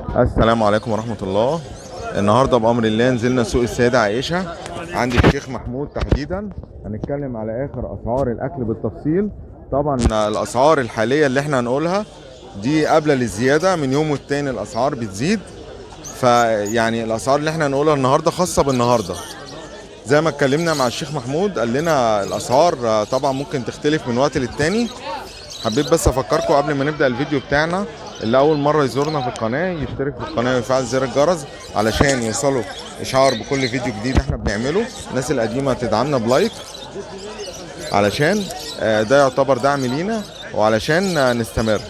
السلام عليكم ورحمة الله النهاردة بأمر الله نزلنا سوق السيدة عائشة عند الشيخ محمود تحديدا هنتكلم على آخر أسعار الأكل بالتفصيل طبعا الأسعار الحالية اللي احنا هنقولها دي قابلة للزيادة من يوم والتاني الأسعار بتزيد فيعني الأسعار اللي احنا هنقولها النهاردة خاصة بالنهاردة زي ما اتكلمنا مع الشيخ محمود قال لنا الأسعار طبعا ممكن تختلف من وقت للتاني حبيت بس افكركم قبل ما نبدا الفيديو بتاعنا اللي اول مره يزورنا في القناه يشترك في القناه ويفعل زر الجرس علشان يوصله اشعار بكل فيديو جديد احنا بنعمله الناس القديمه تدعمنا بلايك علشان آه، ده يعتبر دعم لينا وعلشان آه، نستمر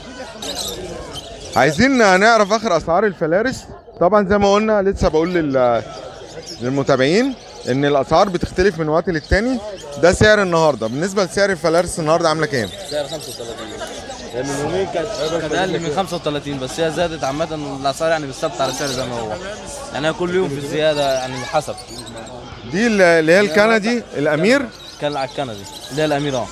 عايزين نعرف اخر اسعار الفلارس طبعا زي ما قلنا لسه بقول لل- للمتابعين ان الاسعار بتختلف من وقت للتاني ده سعر النهارده بالنسبه لسعر الفلارس النهارده عامله كام سعر 35 هي من يومين كانت كانت اقل من 35 بس هي زادت عامه الاسعار يعني بالثبت على سعر زي ما هو يعني هي كل يوم في الزياده يعني حسب دي اللي هي الكندي الامير كان على الكندي اللي هي الامير اه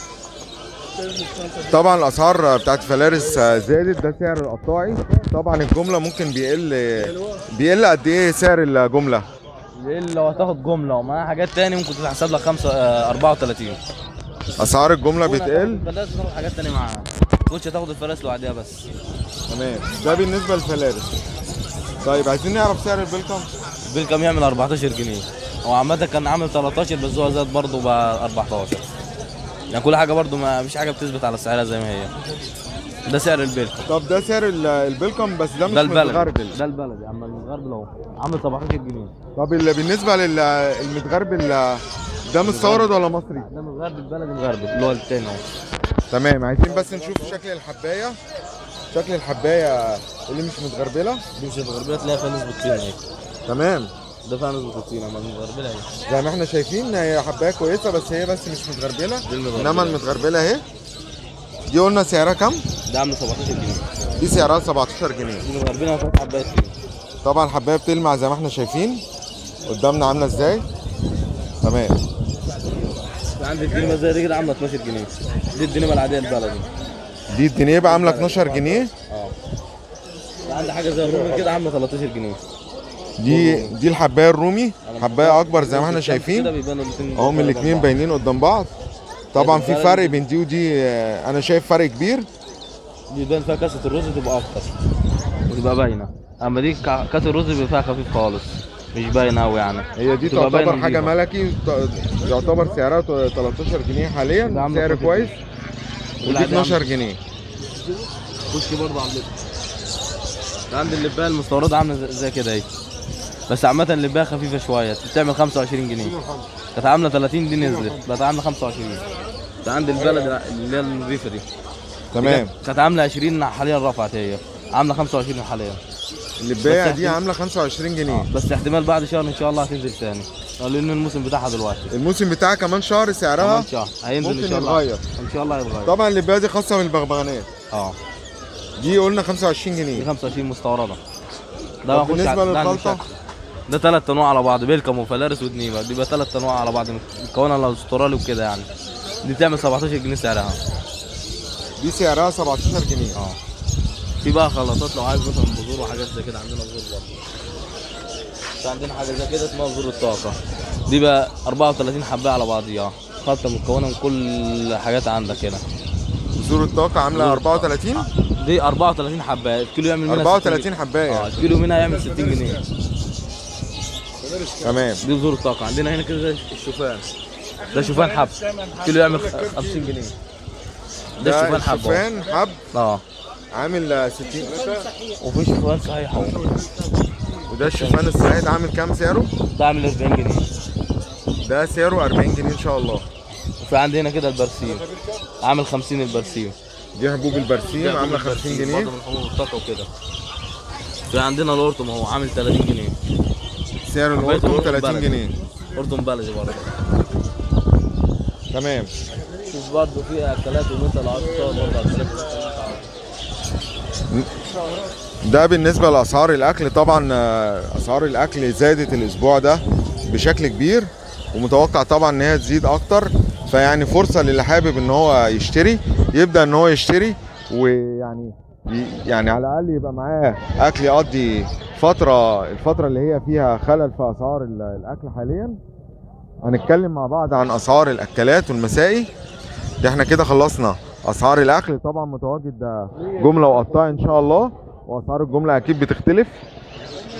طبعا الاسعار بتاعت فلارس زادت ده سعر القطاعي طبعا الجمله ممكن بيقل بيقل قد ايه سعر الجمله اللي لو هتاخد جمله ومعاها حاجات تاني ممكن تتحسب لك 5 34 اسعار الجمله بتقل بلاش تاخد حاجات تاني معاها كنتش تاخد الفراس لوحدها بس تمام ده بالنسبه للفلارس طيب عايزين نعرف سعر البلكم البيل كام يعمل 14 جنيه هو عامة كان عامل 13 بس هو زاد برضه بقى 14 يعني كل حاجة برضه ما فيش حاجة بتثبت على سعرها زي ما هي ده سعر البيل طب ده سعر ال- البلكم بس ده مش ده البلدي متغربل ده البلدي اما المتغربل اهو عامل 17 جنيه طب ال- بالنسبه للمتغربل ده مستورد ولا مصري ده متغربل بلدي متغربل اللي هو التاني اهو تمام عايزين بس نشوف شكل الحبايه شكل الحبايه اللي مش متغربله دي مش متغربله تلاقي فيها نسبة طين اهي تمام ده فيها نسبة طين اما المتغربله اهي زي ما احنا شايفين هي حبايه كويسه بس هي بس مش متغربله دي المتغربلة. انما المتغربله اهي دي قلنا سعرها كام ده عامل 17 جنيه دي سعرها 17 جنيه دي متغربله وثلاث حبات طين طبعا الحبايه بتلمع زي ما احنا شايفين قدامنا عامله ازاي تمام عندي الدينما زي دي كده عامله 12 جنيه دي الدينما العاديه البلدي دي الدنيا عامله 12 جنيه اه عندي حاجه زي الرومي كده عامله 13 جنيه دي دي الحبايه الرومي حبايه اكبر زي ما احنا كده شايفين بيبانوا الاثنين اهم الاثنين باينين قدام بعض طبعا في فرق بين دي ودي آه، انا شايف فرق كبير بيبان فيها كاسه الرز تبقى اكتر وتبقى باينه اما دي كا- كاس الرز بيبقى فيها خفيف خالص مش باين قوي يعني هي دي بتبقى باينة تعتبر حاجه نضيفة. ملكي ت- يعتبر سعرها ت- 13 جنيه حاليا ده عاملة سعر 12 كويس ودي والعادية 12 جنيه خش برضه على اللب ده عند اللبايه المستورده عامله زي- زي كده اهي بس عامة اللبايه خفيفة شوية بتعمل 25 جنيه كانت عاملة 30 دي نزلت بقت عاملة 25 ده عند البلد اللي هي النظيفة دي تمام كانت عاملة 20 حاليا رفعت هي عاملة 25 حاليا اللبايه بس دي إحنا- عامله 25 جنيه بس احتمال بعد شهر ان شاء الله هتنزل تاني لان الموسم بتاعها دلوقتي الموسم بتاعها كمان شهر سعرها كمان شهر هينزل ممكن ان شاء الله يتغير. ان شاء الله هيتغير طبعا اللبايه دي خاصه بالبغبغانات اه دي قلنا 25 دي جنيه 25 مستورده طب ما يخش بالنسبة على- ده للخلطة؟ المشاكل. ده ثلاث انواع على بعض بيلكم وفلارس ودنيبه دي بقى ثلاث انواع على بعض مكونه الاسترالي وكده يعني دي بتعمل 17 جنيه سعرها دي سعرها 17 جنيه اه في بقى خلطات لو عايز مثلا بذور وحاجات زي كده عندنا بذور برضه في عندنا حاجه زي كده اسمها بذور الطاقه دي بقى 34 حبايه على بعضيها خلطه مكونه من كل حاجات عندك كده بذور الطاقه عامله 34 دي 34 حبايه الكيلو يعمل منها 34 60 حبايه اه الكيلو منها يعمل 60 جنيه تمام دي بذور الطاقة عندنا هنا كده زي الشوفان ده شوفان حب كيلو يعمل خ- 50 جنيه ده ده الشوفان حب أهو. الشوفان حب اه عامل آه، 60 وفي شوفان صحيح اهو وده الشوفان الصعيد عامل كام سعره ده عامل 40 جنيه ده سعره 40 جنيه ان شاء الله وفي عندي هنا كده البرسيم عامل 50 البرسيم دي حبوب البرسيم عامله 50 جنيه برضه من حبوب الطاقة وكده في عندنا القرطم اهو عامل 30 جنيه سعر القرطم القرطم 30 بلدي. جنيه قرطم بلدي برضه تمام شوف برضه في اكلات ومثل عطار برضه اكلات ده بالنسبة لأسعار الأكل طبعا آه، أسعار الأكل زادت الأسبوع ده بشكل كبير ومتوقع طبعا إن هي تزيد أكتر فيعني فرصة للي حابب إن هو يشتري يبدأ إن هو يشتري ويعني ي- يعني على الاقل يبقى معاه اكل يقضي فتره الفتره اللي هي فيها خلل في اسعار ال- الاكل حاليا هنتكلم مع بعض عن اسعار الاكلات والمسائي ده احنا كده خلصنا اسعار الاكل طبعا متواجد ده جمله وقطاع ان شاء الله واسعار الجمله اكيد بتختلف